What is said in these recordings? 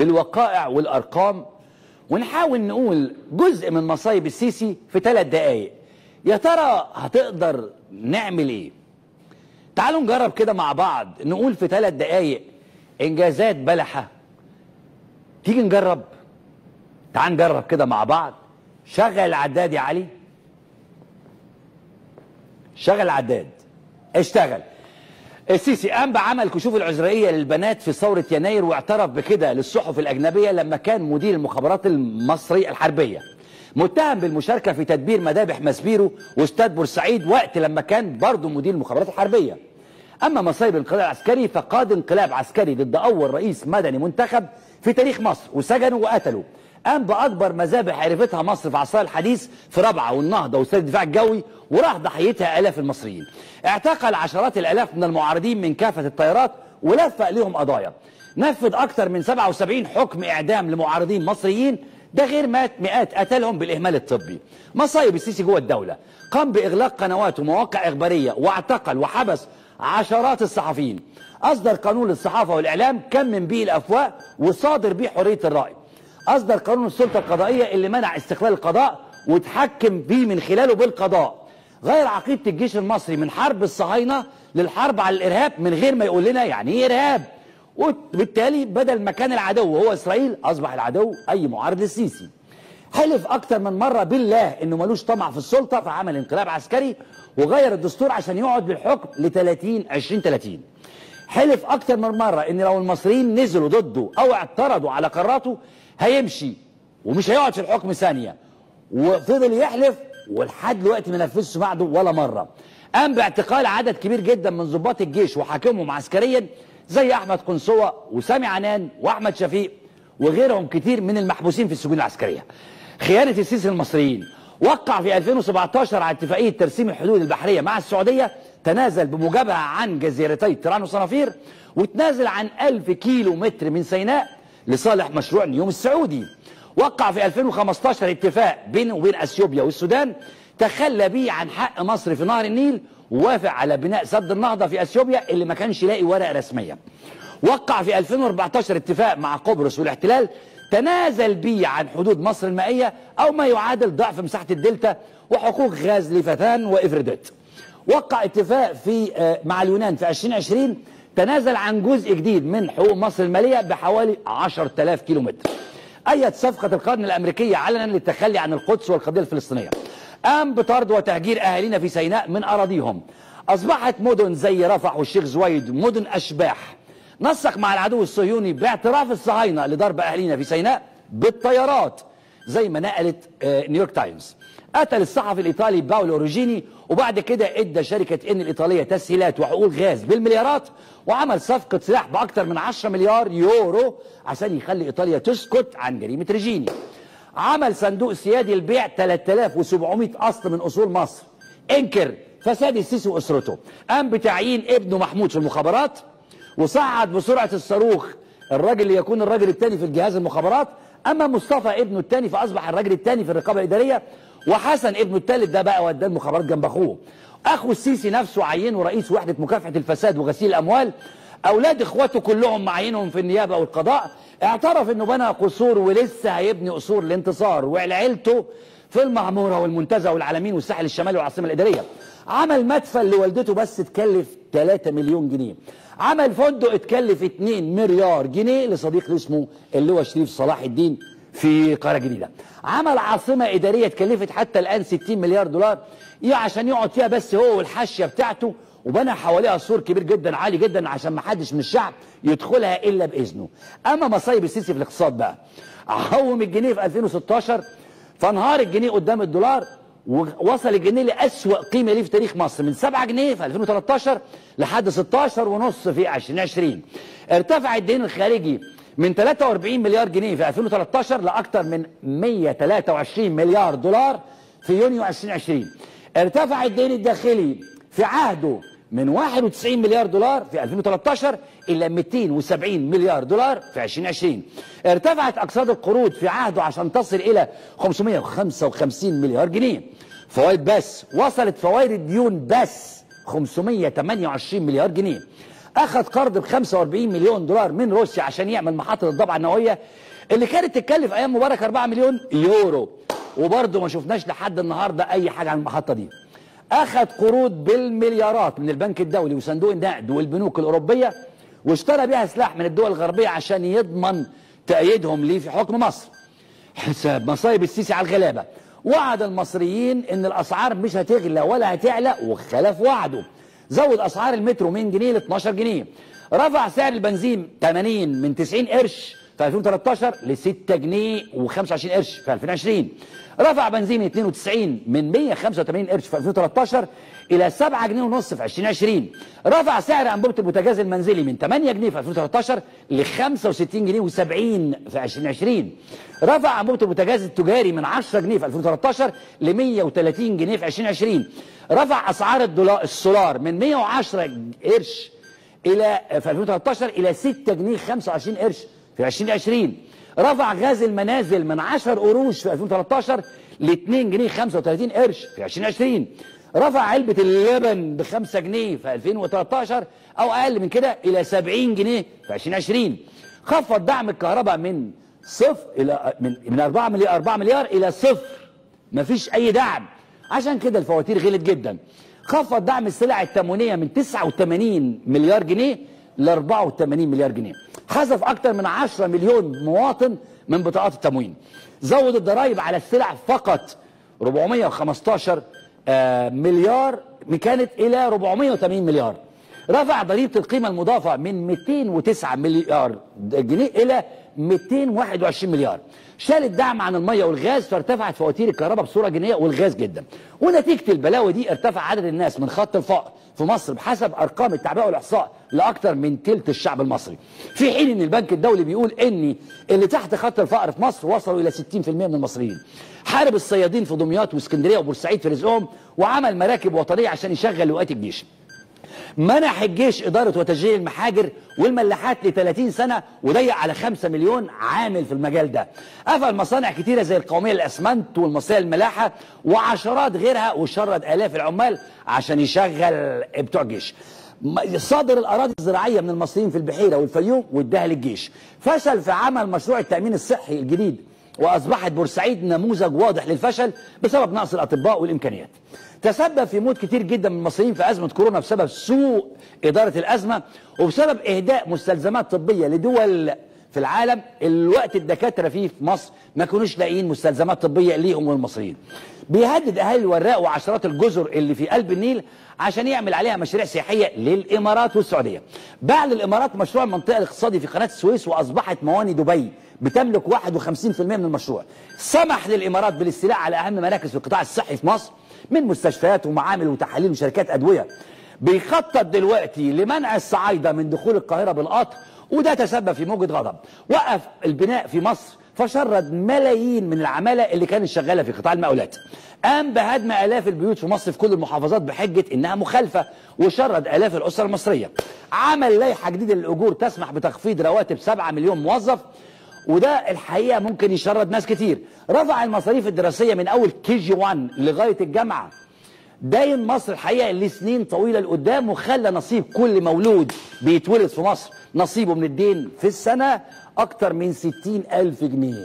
بالوقائع والارقام ونحاول نقول جزء من مصايب السيسي في ثلاث دقائق يا ترى هتقدر نعمل ايه تعالوا نجرب كده مع بعض نقول في ثلاث دقائق انجازات بلحه تيجي نجرب تعال نجرب كده مع بعض شغل العداد يا علي شغل العداد اشتغل السيسي قام بعمل كشوف العذرائيه للبنات في ثوره يناير واعترف بكده للصحف الاجنبيه لما كان مدير المخابرات المصري الحربيه متهم بالمشاركه في تدبير مذابح مسبيرو واستاد بورسعيد وقت لما كان برضه مدير المخابرات الحربيه اما مصايب الانقلاب العسكري فقاد انقلاب عسكري ضد اول رئيس مدني منتخب في تاريخ مصر وسجنه وقتله قام باكبر مذابح عرفتها مصر في عصرها الحديث في رابعه والنهضه واستاد الدفاع الجوي وراح ضحيتها الاف المصريين اعتقل عشرات الالاف من المعارضين من كافه التيارات ولفق لهم قضايا نفذ اكثر من 77 حكم اعدام لمعارضين مصريين ده غير مات مئات قتلهم بالاهمال الطبي مصايب السيسي جوه الدوله قام باغلاق قنوات ومواقع اخباريه واعتقل وحبس عشرات الصحفيين اصدر قانون الصحافه والاعلام كمم به الافواه وصادر به حريه الراي اصدر قانون السلطه القضائيه اللي منع استقلال القضاء وتحكم فيه من خلاله بالقضاء غير عقيده الجيش المصري من حرب الصهاينه للحرب على الارهاب من غير ما يقول لنا يعني ايه ارهاب وبالتالي بدل ما كان العدو هو اسرائيل اصبح العدو اي معارض للسيسي حلف اكتر من مره بالله انه ملوش طمع في السلطه فعمل انقلاب عسكري وغير الدستور عشان يقعد بالحكم ل 30 20 30 حلف اكتر من مره ان لو المصريين نزلوا ضده او اعترضوا على قراراته هيمشي ومش هيقعد في الحكم ثانيه وفضل يحلف ولحد دلوقتي ما نفذش وعده ولا مره قام باعتقال عدد كبير جدا من ضباط الجيش وحاكمهم عسكريا زي احمد قنصوه وسامي عنان واحمد شفيق وغيرهم كتير من المحبوسين في السجون العسكريه خيانه السيسي المصريين وقع في 2017 على اتفاقيه ترسيم الحدود البحريه مع السعوديه تنازل بموجبها عن جزيرتي تيران وصنافير وتنازل عن 1000 كيلو متر من سيناء لصالح مشروع نيوم السعودي وقع في 2015 اتفاق بينه وبين اثيوبيا والسودان تخلى بيه عن حق مصر في نهر النيل ووافق على بناء سد النهضه في اثيوبيا اللي ما كانش لاقي ورقه رسميه وقع في 2014 اتفاق مع قبرص والاحتلال تنازل بيه عن حدود مصر المائيه او ما يعادل ضعف مساحه الدلتا وحقوق غاز لفتان وافريديت وقع اتفاق في مع اليونان في 2020 تنازل عن جزء جديد من حقوق مصر الماليه بحوالي 10000 كيلو متر أيد صفقة القرن الأمريكية علنا للتخلي عن القدس والقضية الفلسطينية قام بطرد وتهجير أهالينا في سيناء من أراضيهم أصبحت مدن زي رفح والشيخ زويد مدن أشباح نسق مع العدو الصهيوني باعتراف الصهاينة لضرب أهالينا في سيناء بالطيارات زي ما نقلت نيويورك تايمز قتل الصحفي الإيطالي باولو أوروجيني وبعد كده ادى شركة ان الإيطالية تسهيلات وحقوق غاز بالمليارات وعمل صفقة سلاح بأكثر من 10 مليار يورو عشان يخلي إيطاليا تسكت عن جريمة ريجيني عمل صندوق سيادي البيع 3700 أصل من أصول مصر انكر فساد السيسي وأسرته قام بتعيين ابنه محمود في المخابرات وصعد بسرعة الصاروخ الراجل اللي يكون الراجل الثاني في الجهاز المخابرات أما مصطفى ابنه الثاني فأصبح الراجل الثاني في الرقابة الإدارية وحسن ابنه الثالث ده بقى وداه المخابرات جنب اخوه اخو السيسي نفسه عينه رئيس وحده مكافحه الفساد وغسيل الاموال اولاد اخواته كلهم معينهم في النيابه والقضاء اعترف انه بنى قصور ولسه هيبني قصور الانتصار وعيلته في المعموره والمنتزه والعلمين والساحل الشمالي والعاصمه الاداريه عمل مدفن لوالدته بس تكلف 3 مليون جنيه عمل فندق اتكلف 2 مليار جنيه لصديق له اسمه اللي هو شريف صلاح الدين في قاره جديده عمل عاصمه اداريه اتكلفت حتى الان 60 مليار دولار ايه عشان يقعد فيها بس هو والحاشيه بتاعته وبنى حواليها سور كبير جدا عالي جدا عشان ما حدش من الشعب يدخلها الا باذنه اما مصايب السيسي في الاقتصاد بقى عوم الجنيه في 2016 فانهار الجنيه قدام الدولار ووصل الجنيه لاسوا قيمه ليه في تاريخ مصر من 7 جنيه في 2013 لحد 16 ونص في 2020 ارتفع الدين الخارجي من 43 مليار جنيه في 2013 لاكثر من 123 مليار دولار في يونيو 2020 ارتفع الدين الداخلي في عهده من 91 مليار دولار في 2013 الى 270 مليار دولار في 2020 ارتفعت اقساط القروض في عهده عشان تصل الى 555 مليار جنيه فوائد بس وصلت فوائد الديون بس 528 مليار جنيه اخذ قرض ب 45 مليون دولار من روسيا عشان يعمل محطه الضبعه النوويه اللي كانت تتكلف ايام مبارك 4 مليون يورو وبرضه ما شفناش لحد النهارده اي حاجه عن المحطه دي اخذ قروض بالمليارات من البنك الدولي وصندوق النقد والبنوك الاوروبيه واشترى بيها سلاح من الدول الغربيه عشان يضمن تأييدهم ليه في حكم مصر حساب مصايب السيسي على الغلابه وعد المصريين ان الاسعار مش هتغلى ولا هتعلى وخلف وعده زود اسعار المترو من جنيه ل 12 جنيه رفع سعر البنزين 80 من 90 قرش في 2013 ل 6 جنيه و25 قرش في 2020 رفع بنزين 92 من 185 قرش في 2013 الى 7 جنيه ونص في 2020 رفع سعر انبوبه البوتاجاز المنزلي من 8 جنيه في 2013 ل 65 جنيه و70 في 2020 رفع انبوبه البوتاجاز التجاري من 10 جنيه في 2013 ل 130 جنيه في 2020 رفع اسعار الدولار السولار من 110 قرش الى في 2013 الى 6 جنيه 25 قرش في 2020 رفع غاز المنازل من 10 قروش في 2013 ل 2 جنيه 35 قرش في 2020 رفع علبة اللبن ب 5 جنيه في 2013 او اقل من كده الى 70 جنيه في 2020 خفض دعم الكهرباء من صفر الى من من 4 مليار 4 مليار الى صفر مفيش اي دعم عشان كده الفواتير غلت جدا خفض دعم السلع التموينيه من 89 مليار جنيه ل 84 مليار جنيه حذف اكثر من 10 مليون مواطن من بطاقات التموين زود الضرائب على السلع فقط 415 آه مليار كانت الى 480 مليار رفع ضريبه القيمه المضافه من 209 مليار جنيه الى 221 مليار شال الدعم عن الميه والغاز فارتفعت فواتير الكهرباء بصوره جنيه والغاز جدا ونتيجه البلاوي دي ارتفع عدد الناس من خط الفقر في مصر بحسب ارقام التعبئه والاحصاء لاكثر من ثلث الشعب المصري في حين ان البنك الدولي بيقول ان اللي تحت خط الفقر في مصر وصلوا الى 60% من المصريين حارب الصيادين في دمياط واسكندريه وبورسعيد في رزقهم وعمل مراكب وطنيه عشان يشغل لواءات الجيش منح الجيش إدارة وتشغيل المحاجر والملاحات ل 30 سنة وضيق على 5 مليون عامل في المجال ده قفل مصانع كتيرة زي القومية للأسمنت والمصرية للملاحة وعشرات غيرها وشرد آلاف العمال عشان يشغل بتوع الجيش صادر الأراضي الزراعية من المصريين في البحيرة والفيوم واداها للجيش فشل في عمل مشروع التأمين الصحي الجديد وأصبحت بورسعيد نموذج واضح للفشل بسبب نقص الأطباء والإمكانيات تسبب في موت كتير جدا من المصريين في أزمة كورونا بسبب سوء إدارة الأزمة وبسبب إهداء مستلزمات طبية لدول في العالم الوقت الدكاترة فيه في مصر ما كانوش لاقيين مستلزمات طبية ليهم والمصريين بيهدد أهالي الوراق وعشرات الجزر اللي في قلب النيل عشان يعمل عليها مشاريع سياحية للإمارات والسعودية بعد الإمارات مشروع المنطقة الاقتصادي في قناة السويس وأصبحت مواني دبي بتملك 51% من المشروع سمح للإمارات بالاستيلاء على أهم مراكز في القطاع الصحي في مصر من مستشفيات ومعامل وتحاليل وشركات أدوية بيخطط دلوقتي لمنع الصعايدة من دخول القاهرة بالقطر وده تسبب في موجة غضب وقف البناء في مصر فشرد ملايين من العمالة اللي كانت شغالة في قطاع المقاولات قام بهدم آلاف البيوت في مصر في كل المحافظات بحجة إنها مخالفة وشرد آلاف الأسر المصرية عمل لائحة جديدة للأجور تسمح بتخفيض رواتب 7 مليون موظف وده الحقيقة ممكن يشرد ناس كتير رفع المصاريف الدراسية من أول كي جي 1 لغاية الجامعة داين مصر الحقيقة لسنين طويلة لقدام وخلى نصيب كل مولود بيتولد في مصر نصيبه من الدين في السنة أكتر من ستين ألف جنيه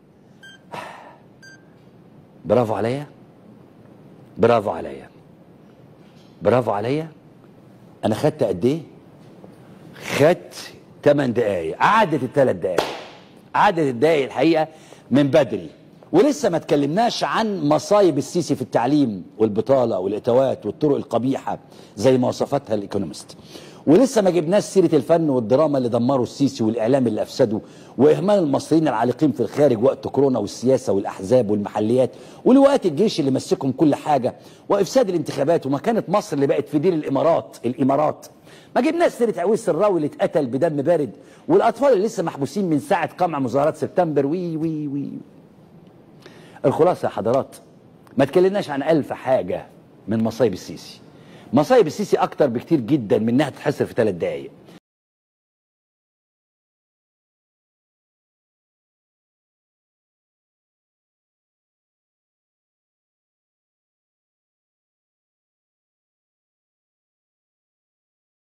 برافو عليا برافو عليا برافو عليا أنا خدت قد إيه؟ خدت 8 دقايق عدت الثلاث دقايق عدت الدقايق الحقيقة من بدري ولسه ما تكلمناش عن مصايب السيسي في التعليم والبطالة والإتوات والطرق القبيحة زي ما وصفتها الإيكونومست ولسه ما جبناش سيرة الفن والدراما اللي دمروا السيسي والإعلام اللي أفسدوا وإهمال المصريين العالقين في الخارج وقت كورونا والسياسة والأحزاب والمحليات ولواءات الجيش اللي مسكهم كل حاجة وإفساد الانتخابات ومكانة مصر اللي بقت في دير الإمارات الإمارات ما جبناش سيرة عويس الراوي اللي اتقتل بدم بارد والأطفال اللي لسه محبوسين من ساعة قمع مظاهرات سبتمبر وي وي وي الخلاصة يا حضرات ما تكلمناش عن ألف حاجة من مصايب السيسي مصايب السيسي أكتر بكتير جدا من إنها تتحسر في ثلاث دقايق